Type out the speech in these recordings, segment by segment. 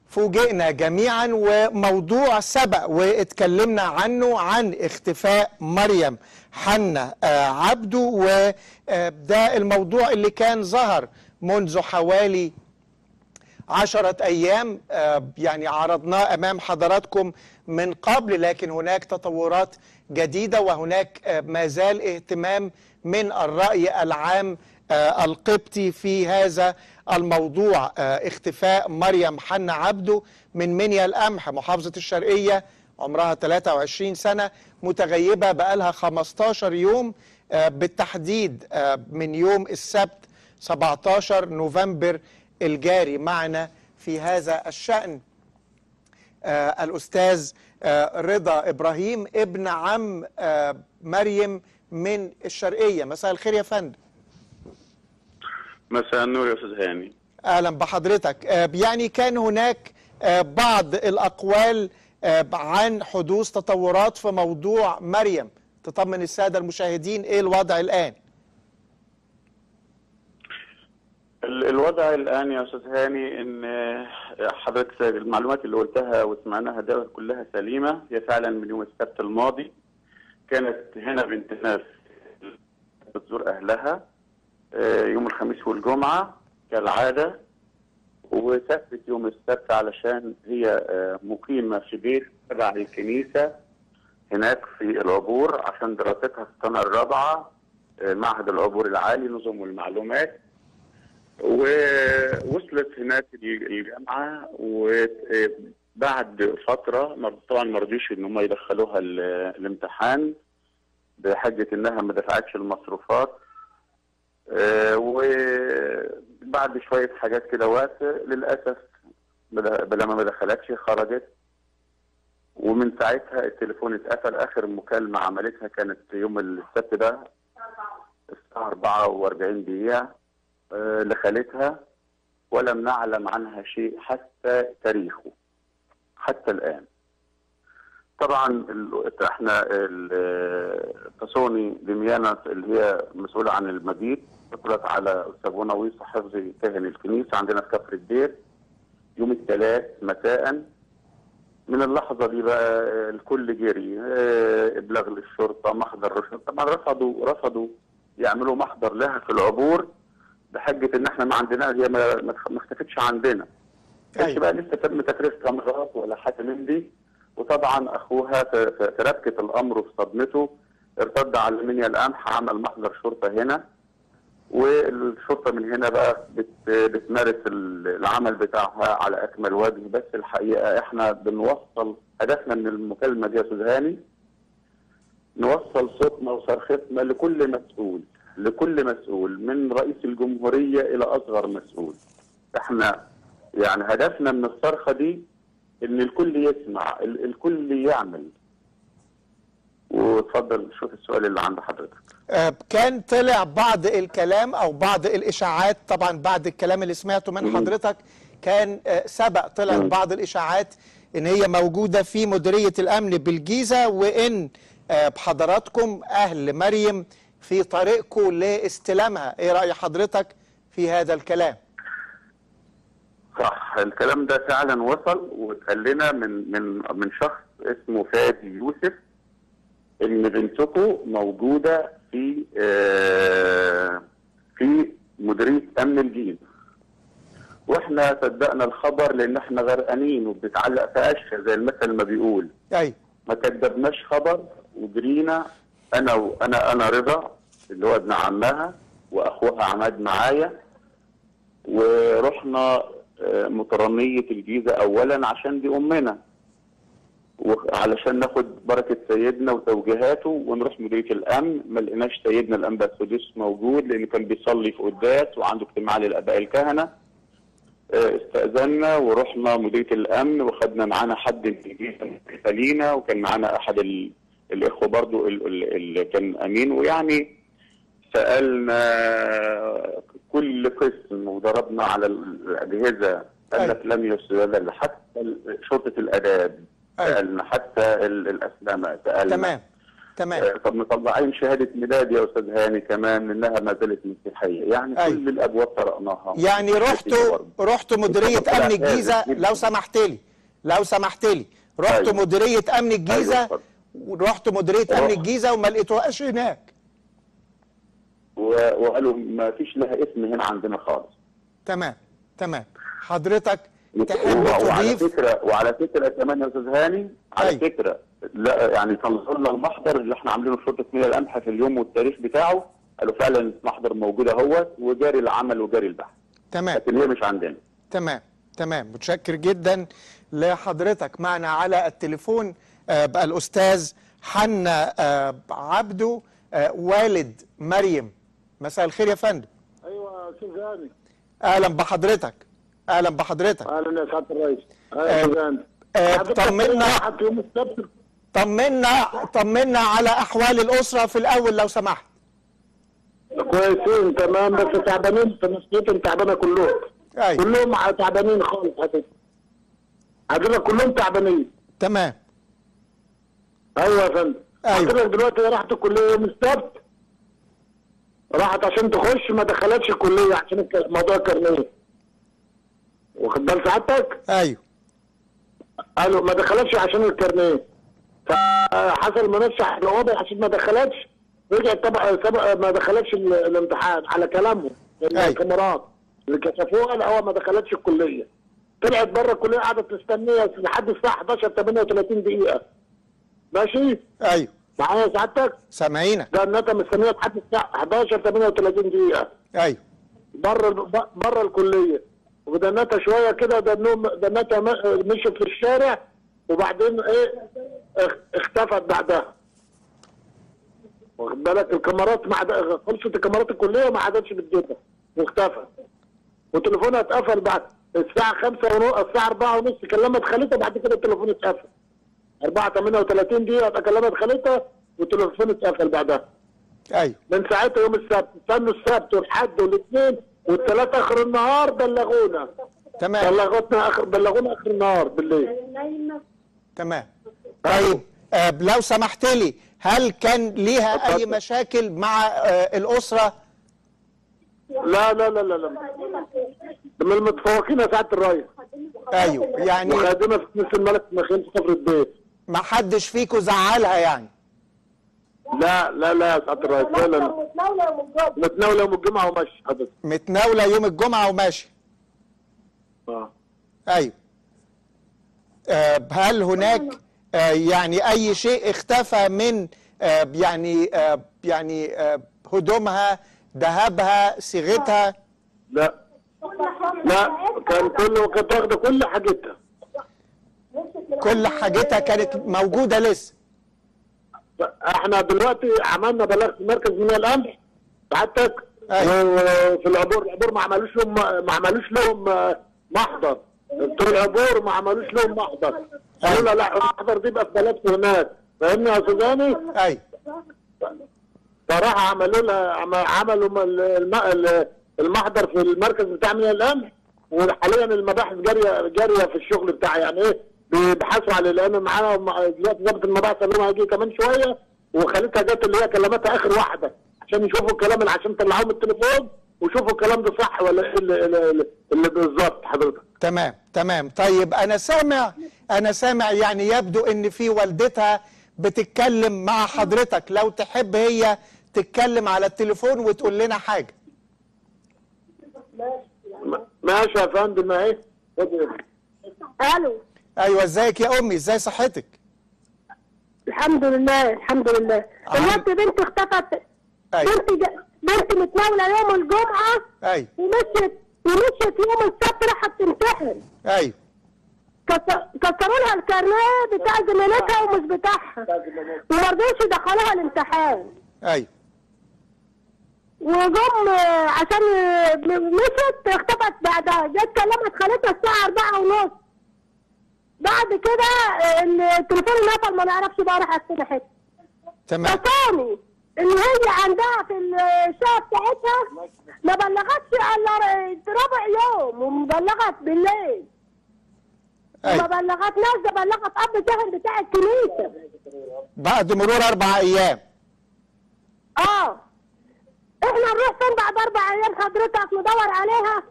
فوجئنا جميعا وموضوع سبق واتكلمنا عنه عن اختفاء مريم حنا آه، عبده وده الموضوع اللي كان ظهر منذ حوالي عشرة أيام آه، يعني عرضناه أمام حضراتكم من قبل لكن هناك تطورات جديدة وهناك آه، ما زال اهتمام من الرأي العام آه، القبطي في هذا الموضوع آه، اختفاء مريم حنا عبده من منيا القمح محافظة الشرقية عمرها 23 سنة متغيبة بقالها 15 يوم آه، بالتحديد آه، من يوم السبت 17 نوفمبر الجاري معنا في هذا الشأن آه الأستاذ آه رضا إبراهيم ابن عم آه مريم من الشرقية مساء الخير يا فندم مساء النور يا استاذ هاني أهلا بحضرتك آه يعني كان هناك آه بعض الأقوال آه عن حدوث تطورات في موضوع مريم تطمن السادة المشاهدين إيه الوضع الآن ال- الوضع الان يا استاذ هاني ان حضرتك المعلومات اللي قلتها وسمعناها ده كلها سليمه هي فعلا من يوم السبت الماضي كانت هنا بنتنا بتزور اهلها آه، يوم الخميس والجمعه كالعاده وسافرت يوم السبت علشان هي آه، مقيمه في بيت تبع الكنيسه هناك في العبور عشان دراستها في السنه الرابعه آه، معهد العبور العالي نظم المعلومات ووصلت هناك الجامعه وبعد فتره ما- طبعا ما رضيوش ان هم يدخلوها ال- الامتحان بحجه انها ما دفعتش المصروفات آه، وبعد شويه حاجات كده وقت للاسف بل- لما ما دخلتش خرجت ومن ساعتها التليفون اتقفل اخر مكالمه عملتها كانت يوم السبت ده الساعه 44 دقيقه آه، لخالتها ولم نعلم عنها شيء حتى تاريخه حتى الآن طبعا ال- احنا ال- تصوني دميانة اللي هي مسؤولة عن المبيت اتصلت على أستاذ بونوي حفظ كاهن الكنيسة عندنا في كفر الدير يوم الثلاث مساء من اللحظة دي بقى الكل جري اه، ابلاغ للشرطة محضر للشرطة طبعا رفضوا رفضوا يعملوا محضر لها في العبور بحجه ان احنا ما عندنا هي ما ما ما اختفتش عندنا. كانش أيوة. بقى لسه تم تكريس كاميرات ولا حاجه من دي وطبعا اخوها في في- في ربكه الامر وفي صدمته ارتد على منيا القمح عمل محضر شرطه هنا والشرطه من هنا بقى بت بتمارس ال- العمل بتاعها على اكمل وجه بس الحقيقه احنا بنوصل هدفنا من المكالمه دي يا استاذ هاني نوصل صوتنا وصرختنا لكل مسؤول لكل مسؤول من رئيس الجمهورية إلى أصغر مسؤول احنا يعني هدفنا من الصرخة دي إن الكل يسمع ال- الكل يعمل واتفضل شوف السؤال اللي عند حضرتك آه، كان طلع بعض الكلام او بعض الاشاعات طبعا بعد الكلام اللي سمعته من مم. حضرتك كان آه، سبق طلع مم. بعض الاشاعات ان هي موجوده في مديريه الامن بالجيزه وان آه، بحضراتكم اهل مريم في طريقكم لاستلامها ايه راي حضرتك في هذا الكلام صح الكلام ده فعلا وصل واتقال لنا من من من شخص اسمه فادي يوسف ان بنتكم موجوده في آه، في مديريه امن الجيزه واحنا صدقنا الخبر لان احنا غرقانين وبنتعلق في قشه زي المثل ما بيقول ايوه ما كدبناش خبر وجرينا انا وانا انا رضا اللي هو ابن عمها واخوها عماد معايا ورحنا آه، مطرانية الجيزة أولا عشان دي أمنا وعلشان ناخد بركة سيدنا وتوجيهاته ونروح مديرية الأمن ما لقيناش سيدنا الأنبا السدوس موجود لأنه كان بيصلي في قداس وعنده اجتماع للآباء الكهنة آه، استأذنا ورحنا مديرية الأمن وخدنا معانا حد من الجيزة لينا وكان معانا أحد ال- الإخوة برضو ال- ال- اللي كان أمين ويعني سألنا كل قسم وضربنا على الأجهزة قال لك لم يستجاب حتى شرطة الآداب أيوة. سألنا حتى ال- الأسلامة سألنا تمام تمام. آه، طب مطلعين شهاده ميلاد يا استاذ هاني كمان انها ما زالت مسيحيه يعني أيوة. كل الابواب طرقناها يعني رحتوا رحتوا مديريه اتفضل امن يا الجيزه أستاذ. لو سمحت لي لو سمحت لي رحتوا أيوة. مديريه امن الجيزه اتفضل. ورحتوا مديريه امن رحت. الجيزه وما لقيتوهاش هناك و- وقالوا ما فيش لها اسم هنا عندنا خالص تمام تمام حضرتك تحب و- وعلى تضيف فكره وعلى فكره كمان يا استاذ هاني على أيوة. فكره لا يعني طلعوا لنا المحضر اللي احنا عاملينه في شرطه مياه القمح في اليوم والتاريخ بتاعه قالوا فعلا المحضر موجود اهوت وجاري العمل وجاري البحث تمام لكن هي مش عندنا تمام تمام متشكر جدا لحضرتك معنا على التليفون آه، بقى الأستاذ حنا آه، عبده آه، والد مريم مساء الخير يا فندم ايوه يا استاذ هاني أهلا بحضرتك أهلا بحضرتك اهلا يا سعاده الرئيس آه، اهلا يا استاذ هاني آه، حضرتك طمنا. راحت يوم السبت طمنا طمنا على أحوال الأسرة في الأول لو سمحت كويسين تمام بس تعبانين في نفسيتهم تعبانه كلهم أيوة كلهم ع- تعبانين خالص حضرتك حضرتك كلهم تعبانين تمام ايوه يا فندم أيوة. حضرتك دلوقتي راحت الكليه يوم السبت راحت عشان تخش ما دخلتش الكليه عشان الك- موضوع الكارنيه واخد بال سعادتك؟ أيوه قالوا ما دخلتش عشان الكارنيه فحصل منشح الوضع عشان ما دخلتش رجعت طبعا سبق ما دخلتش ال- الامتحان على كلامهم لأن أيوة. الكاميرات اللي كشفوها لا هو ما دخلتش الكليه طلعت بره الكليه قعدت تستنيه لحد الساعه 11 38 دقيقه ماشي أيوه معايا سعادتك سامعينك ده النتا مستنيه لحد الساعه 11 38 دقيقه أيوه بره بره الكليه ودنتها شويه كده دنهم دنتها م- مشيت في الشارع وبعدين ايه اخ- اختفت بعدها واخد بالك الكاميرات ما عدا خلصت الكاميرات الكليه وما عادتش بتجيبها واختفت وتليفونها اتقفل بعد الساعه 5 ونص الساعه 4 ونص كلمت خالتها بعد كده التليفون اتقفل 4 38 دقيقه كلمت خالتها والتليفون اتقفل بعدها أيوه من ساعتها يوم السبت استنوا السبت والحد والاثنين والثلاث اخر النهار بلغونا تمام بلغونا اخر بلغونا اخر النهار بالليل تمام طيب آه لو سمحت لي هل كان ليها اي اتفضل. مشاكل مع آه الاسره لا لا لا لا لا من المتفوقين يا سعاده الرئيس ايوه يعني وخادمه في كنيسه الملك مخيل في صفر البيت ما حدش فيكم زعلها يعني لا لا لا يا سعاده الرئيس لا لا لا متناوله يوم الجمعه وماشي حضرتك متناوله يوم الجمعه وماشي اه ايوه آه هل هناك آه يعني اي شيء اختفى من آه يعني آه يعني آه هدومها ذهبها صيغتها لا لا كان كله كانت واخده كل حاجتها كل حاجتها كانت موجوده لسه احنا دلوقتي عملنا بلاغ في مركز من الامن سعادتك أيوة. وفي العبور العبور ما عملوش لهم ما عملوش لهم محضر بتوع العبور ما عملوش لهم محضر قالوا لا لا المحضر دي بقى في بلدكم هناك فاهمني يا سوداني ايوه فراح عملوا لها عم- عملوا م- الم- ال- المحضر في المركز بتاع من الامن وحاليا المباحث جاريه جاريه في الشغل بتاعي يعني ايه بيبحثوا على لان معانا مع- دلوقتي ضابط المباحث قال لهم هيجي كمان شويه وخالتها جت اللي هي كلمتها اخر واحده عشان يشوفوا الكلام اللي عشان طلعوه من التليفون وشوفوا الكلام ده صح ولا ايه اللي, اللي, اللي بالظبط حضرتك تمام تمام طيب انا سامع انا سامع يعني يبدو ان في والدتها بتتكلم مع حضرتك لو تحب هي تتكلم على التليفون وتقول لنا حاجه م- ماشي يا فندم اهي اتفضل. الو ايوه ازيك يا امي ازاي صحتك الحمد لله الحمد لله عم- دلوقتي بنتي اختفت ايوه بنتي ج- بنتي متناوله يوم الجمعه ايوه ومشيت ومشيت يوم السبت راحت تمتحن ايوه كسر- كسروا لها الكارنيه بتاع زميلتها ومش بتاعها وما رضوش يدخلوها الامتحان ايوه وجم آه، عشان آه، م- مشيت اختفت بعدها جت كلمت خالتها الساعه 4 ونص بعد كده آه، التليفون انقفل ما نعرفش بقى راحت فين حته تمام فتاني ان هي عندها في الشقه بتاعتها ما بلغتش الا ربع يوم ومبلغت بالليل أيوة. وما بلغتناش ده بلغت اب كاهن بتاع الكنيسه بعد مرور اربع ايام اه احنا نروح فين بعد اربع ايام حضرتك ندور عليها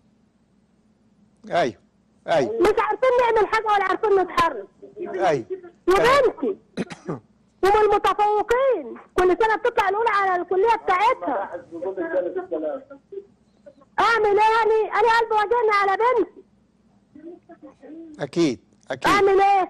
ايوه ايوه مش عارفين نعمل حاجه ولا عارفين نتحرك ايوه وبنتي ومن المتفوقين كل سنه بتطلع الاولى على الكليه بتاعتها اعمل ايه يعني انا قلبي وجعني على بنتي اكيد اكيد اعمل ايه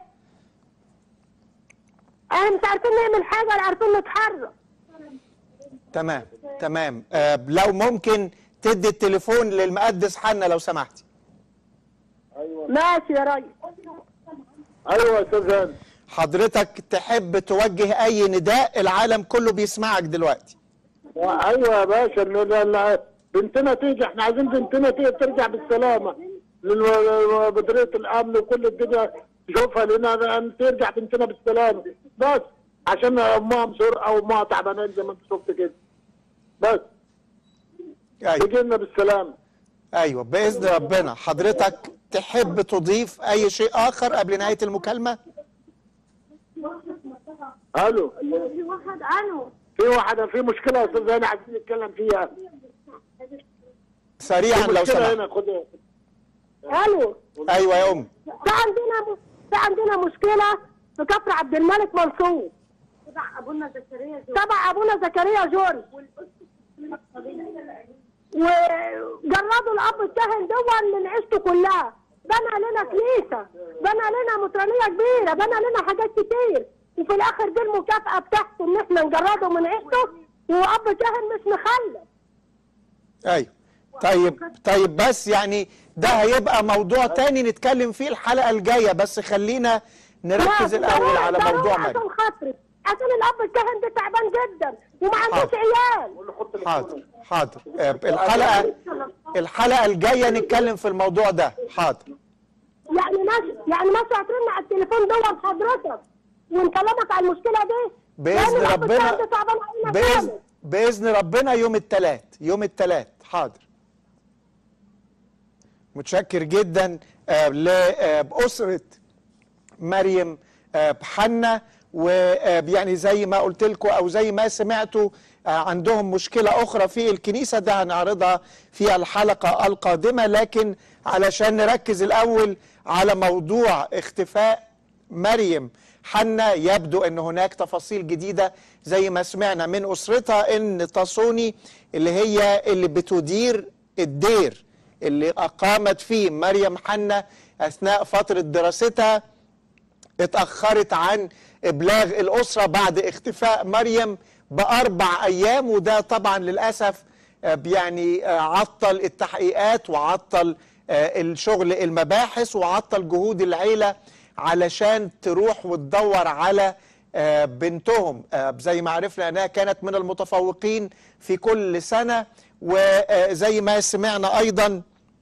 احنا مش عارفين نعمل حاجه ولا عارفين نتحرك تمام تمام آه لو ممكن تدي التليفون للمقدس حنا لو سمحتي ماشي يا ريس ايوه يا استاذ هاني حضرتك تحب توجه اي نداء العالم كله بيسمعك دلوقتي ايوه يا باشا إن ال- ال- بنتنا تيجي احنا عايزين بنتنا تيجي ترجع بالسلامه لمديريه الامن وكل الدنيا تشوفها لنا أن ترجع بنتنا بالسلامه بس عشان امها مسرقه وامها تعبانين زي ما انت شفت كده بس ايوه تيجي لنا بالسلامه ايوه باذن ربنا حضرتك تحب تضيف اي شيء اخر قبل نهايه المكالمه الو في واحد عنه في واحده في مشكله يا استاذ هاني عايزين نتكلم فيها سريعا في لو مشكله سمحت هنا خد الو ايوه يا ام في عندنا في عندنا مشكله في كفر عبد الملك منصور تبع ابونا زكريا جورج تبع ابونا زكريا جورج وجردوا الاب الكاهن دون من عيشته كلها بنى لنا كنيسه بنى لنا مطرانيه كبيره بنى لنا حاجات كتير وفي الاخر دي المكافاه بتاعته ان احنا نجرده من عيشته واب كاهن مش مخلف ايوه طيب طيب بس يعني ده هيبقى موضوع تاني نتكلم فيه الحلقه الجايه بس خلينا نركز لا، الاول ضروري- على ضروري موضوع عشان مريم خاطري عشان الاب الكاهن ده تعبان جدا وما عندوش حاضر. عيال حاضر حاضر آه، الحلقه الحلقه الجايه نتكلم في الموضوع ده حاضر يعني ماشي يعني ماشي هترن على التليفون دور حضرتك ونكلمك على المشكله دي باذن لأن الأب ربنا الكاهن ده تعبان علينا باذن جامد. باذن ربنا يوم الثلاث يوم الثلاث حاضر متشكر جدا آه، لأسرة مريم آه، بحنا ويعني زي ما قلت لكم او زي ما سمعتوا آه، عندهم مشكله اخرى في الكنيسه ده هنعرضها في الحلقه القادمه لكن علشان نركز الاول على موضوع اختفاء مريم حنا يبدو ان هناك تفاصيل جديده زي ما سمعنا من اسرتها ان تصوني اللي هي اللي بتدير الدير اللي اقامت فيه مريم حنا اثناء فتره دراستها اتأخرت عن إبلاغ الأسرة بعد اختفاء مريم بأربع أيام وده طبعا للأسف آه، يعني آه، عطل التحقيقات وعطل آه، الشغل المباحث وعطل جهود العيلة علشان تروح وتدور على آه، بنتهم آه، زي ما عرفنا أنها كانت من المتفوقين في كل سنة وزي ما سمعنا أيضا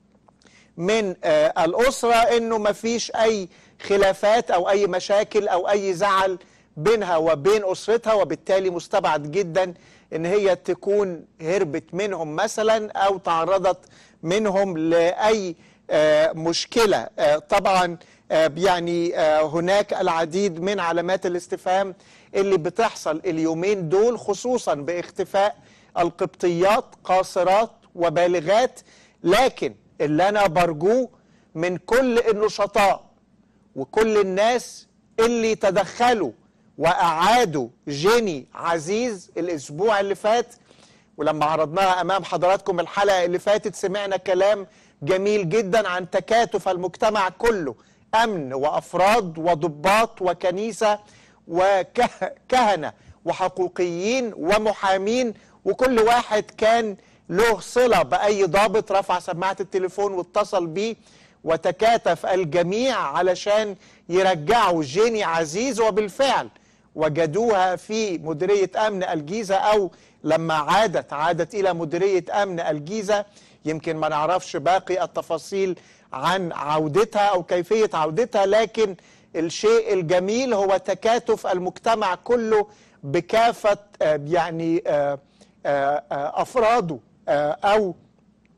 من آه، الأسرة إنه ما فيش أي خلافات أو أي مشاكل أو أي زعل بينها وبين أسرتها وبالتالي مستبعد جدا إن هي تكون هربت منهم مثلا أو تعرضت منهم لأي آه، مشكلة آه، طبعا آه، يعني آه، هناك العديد من علامات الاستفهام اللي بتحصل اليومين دول خصوصا باختفاء القبطيات قاصرات وبالغات لكن اللي انا برجوه من كل النشطاء وكل الناس اللي تدخلوا واعادوا جيني عزيز الاسبوع اللي فات ولما عرضناها امام حضراتكم الحلقه اللي فاتت سمعنا كلام جميل جدا عن تكاتف المجتمع كله امن وافراد وضباط وكنيسه وكهنه وحقوقيين ومحامين وكل واحد كان له صله باي ضابط رفع سماعه التليفون واتصل بيه وتكاتف الجميع علشان يرجعوا جيني عزيز وبالفعل وجدوها في مديريه امن الجيزه او لما عادت عادت الى مديريه امن الجيزه يمكن ما نعرفش باقي التفاصيل عن عودتها او كيفيه عودتها لكن الشيء الجميل هو تكاتف المجتمع كله بكافه آه، يعني آه، آه، آه، افراده آه، او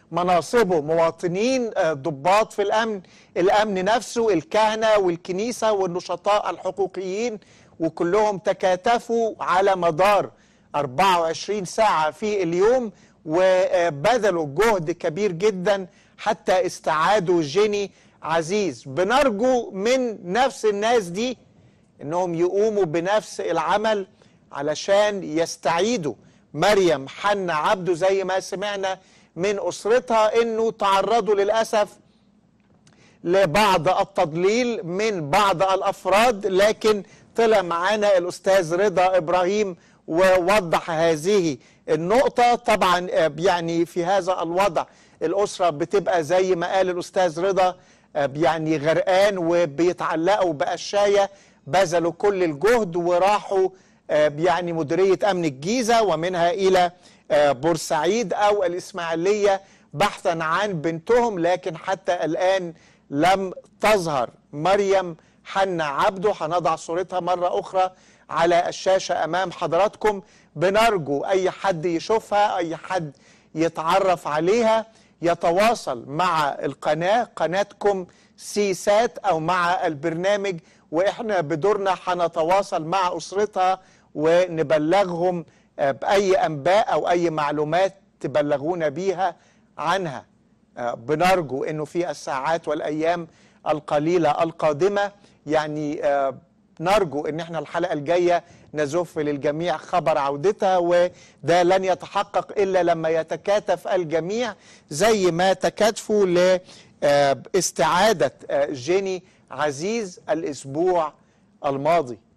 مناصبه مواطنين آه، ضباط في الامن الامن نفسه الكهنه والكنيسه والنشطاء الحقوقيين وكلهم تكاتفوا على مدار 24 ساعه في اليوم وبذلوا جهد كبير جدا حتى استعادوا جيني عزيز بنرجو من نفس الناس دي انهم يقوموا بنفس العمل علشان يستعيدوا مريم حنا عبده زي ما سمعنا من اسرتها انه تعرضوا للاسف لبعض التضليل من بعض الافراد لكن طلع معانا الاستاذ رضا ابراهيم ووضح هذه النقطه طبعا آه، يعني في هذا الوضع الاسره بتبقى زي ما قال الاستاذ رضا آه، يعني غرقان وبيتعلقوا بقشايه بذلوا كل الجهد وراحوا آه، يعني مديريه امن الجيزه ومنها الى آه، بورسعيد او الاسماعيليه بحثا عن بنتهم لكن حتى الان لم تظهر مريم حنا عبده هنضع صورتها مره اخرى على الشاشه امام حضراتكم بنرجو اي حد يشوفها اي حد يتعرف عليها يتواصل مع القناه قناتكم سي سات او مع البرنامج واحنا بدورنا هنتواصل مع اسرتها ونبلغهم آه، باي انباء او اي معلومات تبلغونا بيها عنها آه، بنرجو انه في الساعات والايام القليله القادمه يعني آه، نرجو ان احنا الحلقه الجايه نزف للجميع خبر عودتها وده لن يتحقق الا لما يتكاتف الجميع زي ما تكاتفوا لاستعاده جيني عزيز الاسبوع الماضي